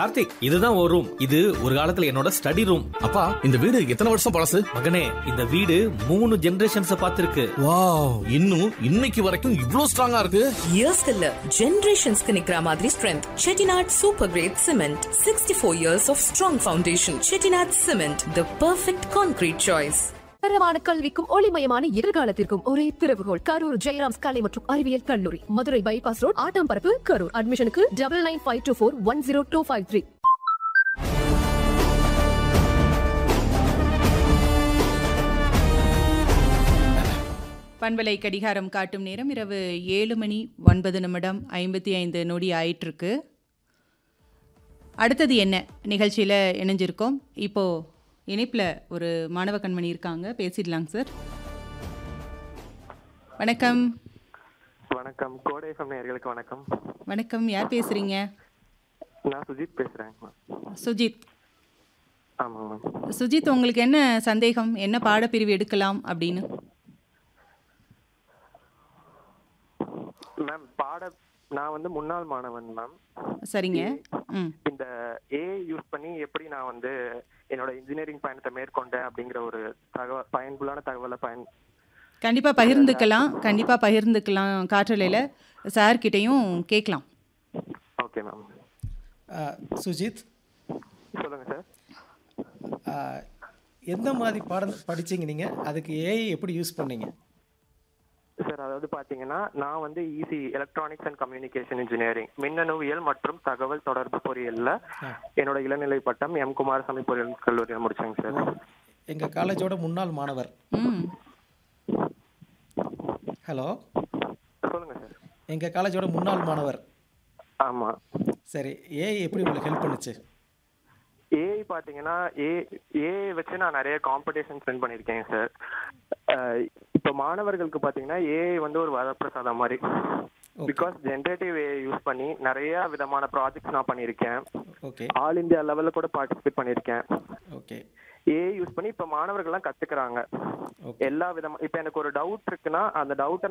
கார்த்திக் இதுதான் ஒரு ரூம் இது ஒரு காலத்துல என்னோட ஸ்டடி ரூம் அப்பா இந்த வீடு எத்தனை வருஷம் பழசு மகனே இந்த வீடு மூணு ஜெனரேஷன்ஸ் பார்த்திருக்கு வாவ் இன்னும் இன்னைக்கு வரைக்கும் இவ்ளோ ஸ்ட்ராங்கா இருக்கு இயர்ஸ் இல்ல ஜெனரேஷன்ஸ்க்கு நிக்கிற மாதிரி strength Chettinad super grade cement sixty four years of strong foundation Chettinad cement the perfect concrete choice தரமான கல்விக்கும் ஒளிமயமான எதிர்காலத்திற்கும் ஒரே திறவுகோல் கரூர் ஜெயராம்ஸ் கலை மற்றும் அறிவியல் கல்லூரி மதுரை பைபாஸ் ரோட் ஆட்டம்பரப்பு கரூர் அட்மிஷனுக்கு double nine five two four one zero two five three பண்பலை கடிகாரம் காட்டும் நேரம் இரவு ஏழு மணி ஒன்பது நிமிடம் ஐம்பத்தி ஐந்து நொடி ஆயிட்டிருக்கு அடுத்தது என்ன நிகழ்ச்சியில் இணைஞ்சிருக்கோம் இப்போ இணைப்பில் ஒரு மாணவ கண்மணி இருக்காங்க பேசிடலாங்க சார் வணக்கம் வணக்கம் கோடை எஃப்எம் நேயர்களுக்கு வணக்கம் வணக்கம் யார் பேசுறீங்க நான் சுஜித் பேசுறேன் மேம் சுஜித் ஆமாம் மேம் சுஜித் உங்களுக்கு என்ன சந்தேகம் என்ன பாடப்பிரிவு எடுக்கலாம் அப்படின்னு மேம் பாட நான் வந்து முன்னாள் மாணவன் மேம் சரிங்க ம் இந்த ஏ யூஸ் பண்ணி எப்படி நான் வந்து என்னோட இன்ஜினியரிங் பயணத்தை மேற்கொண்டேன் அப்படிங்கிற ஒரு தகவல் பயன்புள்ளான தகவலை பயன் கண்டிப்பாக பகிர்ந்துக்கலாம் கண்டிப்பாக பகிர்ந்துக்கலாம் காற்றலையில் சார்கிட்டையும் கேட்கலாம் ஓகே மேம் ஆ, சுஜித் சொல்லுங்க சார் ஆ, எந்த மாதிரி பாடம் படிச்சீங்க நீங்கள் அதுக்கு ஏஐ எப்படி யூஸ் பண்ணீங்க சார் அதாவது பாத்தீங்கன்னா நான் வந்து EC electronics and communication engineering மின்னணுவியல் மற்றும் தகவல் தொடர்பு பொறியியல்ல என்னோட இளநிலை பட்டம் எம் குமாரசாமி பொறியியல் கல்லூரியில் முடிச்சேங்க சார் எங்கள் காலேஜோட முன்னாள் மாணவர் ம் ஹலோ சொல்லுங்க சார் எங்கள் காலேஜோட முன்னாள் மாணவர் ஆமா சரி ஏஐ எப்படி உங்களுக்கு ஹெல்ப் பண்ணுச்சு ஏஐ பாத்தீங்கன்னா ஏ ஏஐ வச்சு நான் நிறைய காம்படிஷன்ஸ் வின் பண்ணியிருக்கேன் சார் இப்போ மாணவர்களுக்கு பாத்தீங்கன்னா ஏஐ வந்து ஒரு வரப்பிரசாதம் மாதிரி பிகாஸ் ஜென்ரேட்டிவ் ஏஐ யூஸ் பண்ணி நிறைய விதமான ப்ராஜெக்ட்ஸ் நான் பண்ணியிருக்கேன் ஓகே ஆல் இந்தியா லெவலில் கூட பார்ட்டிசிபேட் பண்ணியிருக்கேன் ஓகே ஏஐ யூஸ் பண்ணி இப்போ மாணவர்கள்லாம் கத்துக்கிறாங்க Okay. எல்லா விதமா இப்போ எனக்கு ஒரு டவுட் இருக்குன்னா அந்த டவுட்டை